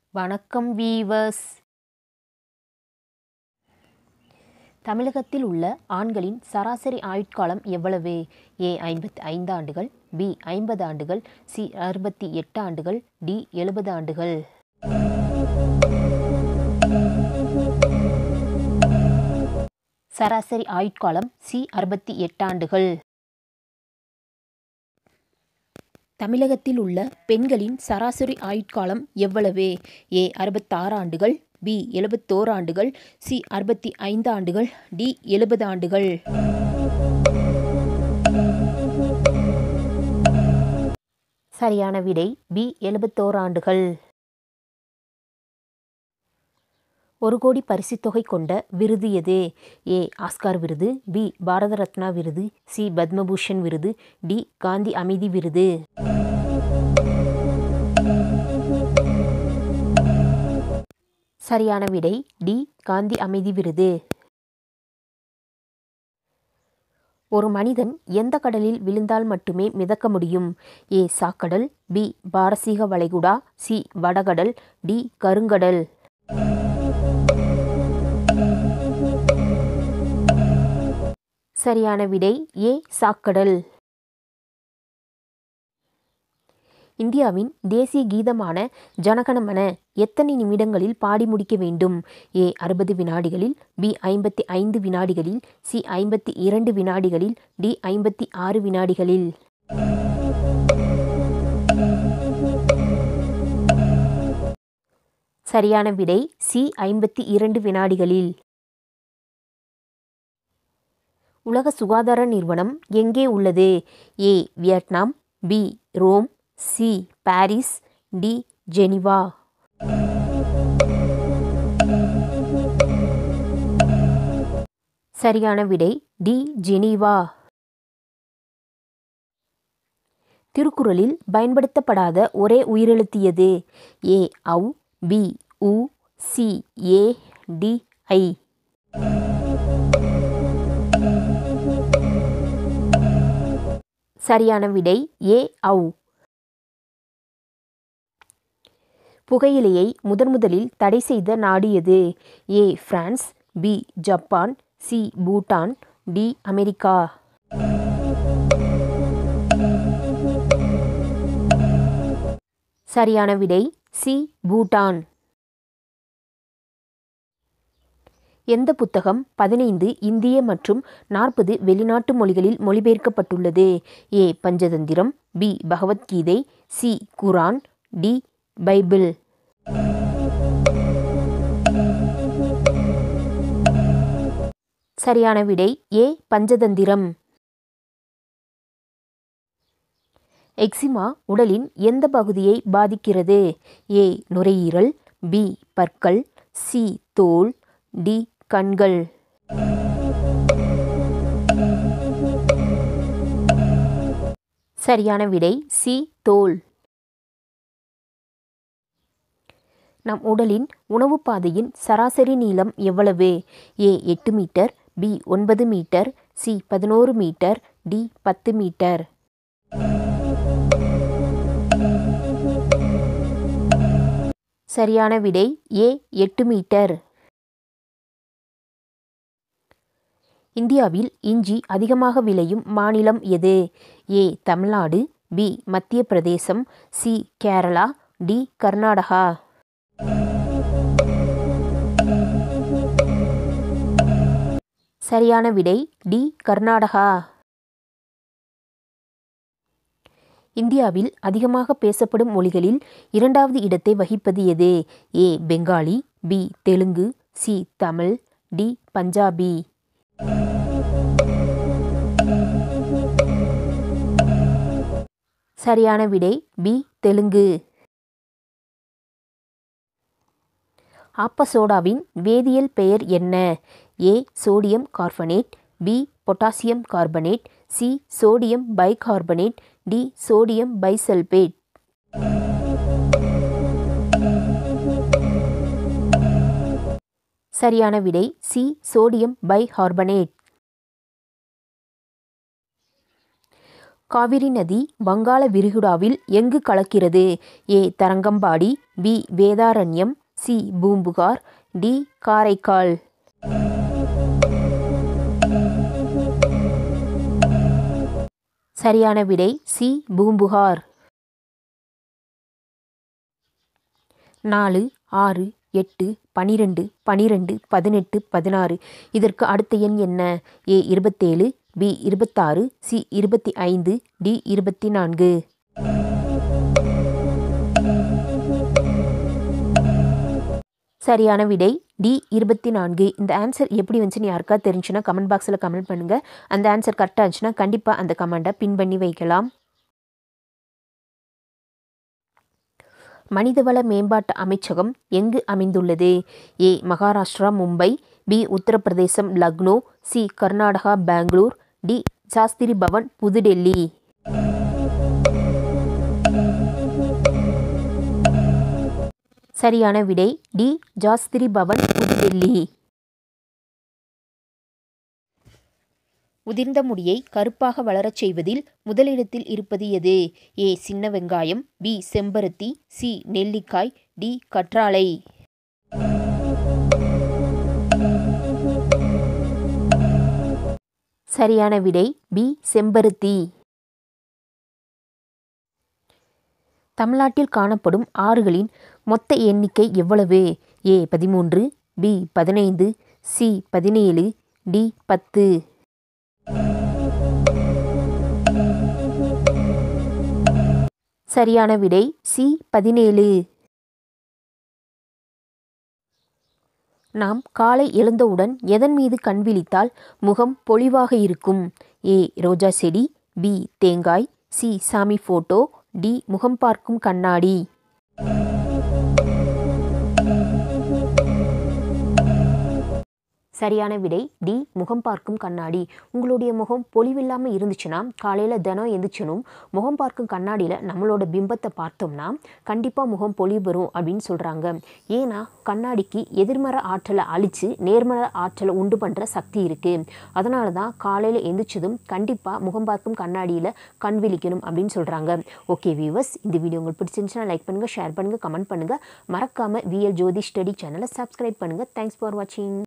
வணக்கம் வீவர்ஸ் தமிழகத்தில் உள்ள ஆண்களின் சராசரி ஆயுட்காலம் எவ்வளவு ஏ ஐம்பத்தி ஐந்து ஆண்டுகள் பி ஐம்பது ஆண்டுகள் சி அறுபத்தி எட்டு ஆண்டுகள் டி எழுபது ஆண்டுகள் சராசரி ஆயுட்காலம் சி அறுபத்தி எட்டு ஆண்டுகள் தமிழகத்தில் உள்ள பெண்களின் சராசரி ஆயுட்காலம் எவ்வளவு ஏ அறுபத்தாறு ஆண்டுகள் பி எழுபத்தோரு ஆண்டுகள் சி அறுபத்தி ஐந்து ஆண்டுகள் டி எழுபது ஆண்டுகள் சரியான விடை பி எழுபத்தோரு ஆண்டுகள் ஒரு கோடி பரிசுத் தொகை கொண்ட விருது எது ஏ ஆஸ்கார் விருது பி பாரத ரத்னா விருது சி பத்மபூஷன் விருது டி காந்தி அமைதி விருது சரியான விடை டி காந்தி அமைதி விருது ஒரு மனிதன் எந்த கடலில் விழுந்தால் மட்டுமே மிதக்க முடியும் ஏ சாக்கடல் பி பாரசீக வளைகுடா சி வடகடல் டி கருங்கடல் சரியான விடை ஏ சாக்கடல் இந்தியாவின் தேசிய கீதமான ஜனகணமன எத்தனை நிமிடங்களில் பாடி முடிக்க வேண்டும் ஏ அறுபது வினாடிகளில் பி ஐம்பத்தி ஐந்து வினாடிகளில் சி ஐம்பத்தி இரண்டு வினாடிகளில் டி ஐம்பத்தி ஆறு வினாடிகளில் சரியான விடை சி ஐம்பத்தி இரண்டு வினாடிகளில் உலக சுகாதார நிறுவனம் எங்கே உள்ளது A Vietnam B Rome C Paris D Geneva சரியான விடை டி ஜெனீவா திருக்குறளில் பயன்படுத்தப்படாத ஒரே உயிரெழுத்து எது ஏ ஔ பி உ சி ஏ டி ஐ சரியான விடை ஏ ஔ புகையிலையை முதன் முதலில் தடை செய்த நாடு எது A France B Japan C Bhutan D America சரியான விடை சி பூட்டான் எந்த புத்தகம் பதினைந்து இந்திய மற்றும் நாற்பது வெளிநாட்டு மொழிகளில் மொழிபெயர்க்கப்பட்டுள்ளது A Panchatantra B Bhagavad Gita C Quran D Bible சரியான விடை ஏ பஞ்சதந்திரம் எக்ஸிமா உடலின் எந்த பகுதியை பாதிக்கிறது ஏ நுரையீரல் பி பற்கள் சி தோல் டி கண்கள் சரியான விடை சி தோல் நம் உடலின் உணவு பாதையின் சராசரி நீளம் எவ்வளவு ஏ எட்டு மீட்டர் பி ஒன்பது மீட்டர் சி பதினோரு மீட்டர் டி பத்து மீட்டர் சரியான விடை ஏ எட்டு மீட்டர் இந்தியாவில் இஞ்சி அதிகமாக விளையும் மாநிலம் எது ஏ தமிழ்நாடு பி மத்திய பிரதேசம் சி கேரளா டி கர்நாடகா சரியான விடை டி கர்நாடகா இந்தியாவில் அதிகமாக பேசப்படும் மொழிகளில் இரண்டாவது இடத்தை வகிப்பது எது A Bengali B Telugu C Tamil D Punjabi சரியான விடை பி தெலுங்கு ஆப்பசோடாவின் வேதியியல் பெயர் என்ன A sodium carbonate B potassium carbonate C sodium bicarbonate D sodium bisulphate சரியான விடை சி சோடியம் பைகார்பனேட் காவிரி நதி வங்காள விரிகுடாவில் எங்கு கலக்கிறது A Tharangambadi B Vedaranyam C Poompuhar D Karaikal சரியான விடை சி பூம்புகார் நாலு ஆறு எட்டு பனிரெண்டு பனிரெண்டு பதினெட்டு பதினாறு இதற்கு அடுத்த எண் என்ன ஏ இருபத்தேழு பி இருபத்தாறு சி இருபத்தி ஐந்து டி இருபத்தி நான்கு சரியான விடை டி இருபத்தி நான்கு இந்த ஆன்சர் எப்படி வந்துச்சுன்னு யாருக்கா தெரிஞ்சுன்னா கமெண்ட் பாக்ஸில் கமெண்ட் பண்ணுங்கள் அந்த ஆன்சர் கரெக்டாக இருந்துச்சுன்னா கண்டிப்பாக அந்த கமெண்ட்டை பின் பண்ணி வைக்கலாம் மனிதவள மேம்பாட்டு அமைச்சகம் எங்கு அமைந்துள்ளது A Maharashtra Mumbai B Uttar Pradesh Lucknow C Karnataka Bangalore D Shastri Bhavan New Delhi சரியான விடை டி ஜாஸ்திரி பவன் புதுடெல்லி உதிர்ந்த முடியை கருப்பாக வளரச் செய்வதில் முதலிடத்தில் இருப்பது எது ஏ சின்ன வெங்காயம் பி செம்பருத்தி சி நெல்லிக்காய் டி கற்றாழை சரியான விடை பி செம்பருத்தி தமிழ்நாட்டில் காணப்படும் ஆறுகளின் மொத்த எண்ணிக்கை எவ்வளவு ஏ பதிமூன்று பி பதினைந்து சி பதினேழு டி பத்து சரியான விடை சி பதினேழு நாம் காலை எழுந்தவுடன் எதன் மீது கண் விழித்தால் முகம் பொலிவாக இருக்கும் ஏ ரோஜா செடி பி தேங்காய் சி சாமி ஃபோட்டோ டி முகம் பார்க்கும் கண்ணாடி சரியான விடை டி முகம் பார்க்கும் கண்ணாடி உங்களுடைய முகம் பொலிவில்லாமல் இருந்துச்சுன்னா காலையில் தினம் எந்திரிச்சனும் முகம் பார்க்கும் கண்ணாடியில் நம்மளோட பிம்பத்தை பார்த்தோம்னா கண்டிப்பாக முகம் பொலிவு வரும் அப்படின்னு சொல்கிறாங்க ஏன்னா கண்ணாடிக்கு எதிர்மறை ஆற்றலை அழித்து நேர்மறை ஆற்றலை உண்டு பண்ணுற சக்தி இருக்குது அதனால தான் காலையில் எந்திரிச்சதும் கண்டிப்பாக முகம் பார்க்கும் கண்ணாடியில் கண் விழிக்கணும் அப்படின்னு சொல்கிறாங்க ஓகே வியூவர்ஸ் இந்த வீடியோ உங்களுக்கு பிடிச்சிருந்துச்சுன்னா லைக் பண்ணுங்கள் ஷேர் பண்ணுங்கள் கமெண்ட் பண்ணுங்கள் மறக்காமல் விஎல் ஜோதி ஸ்டடி சேனலை சப்ஸ்கிரைப் பண்ணுங்கள் தேங்க்ஸ் ஃபார் வாட்சிங்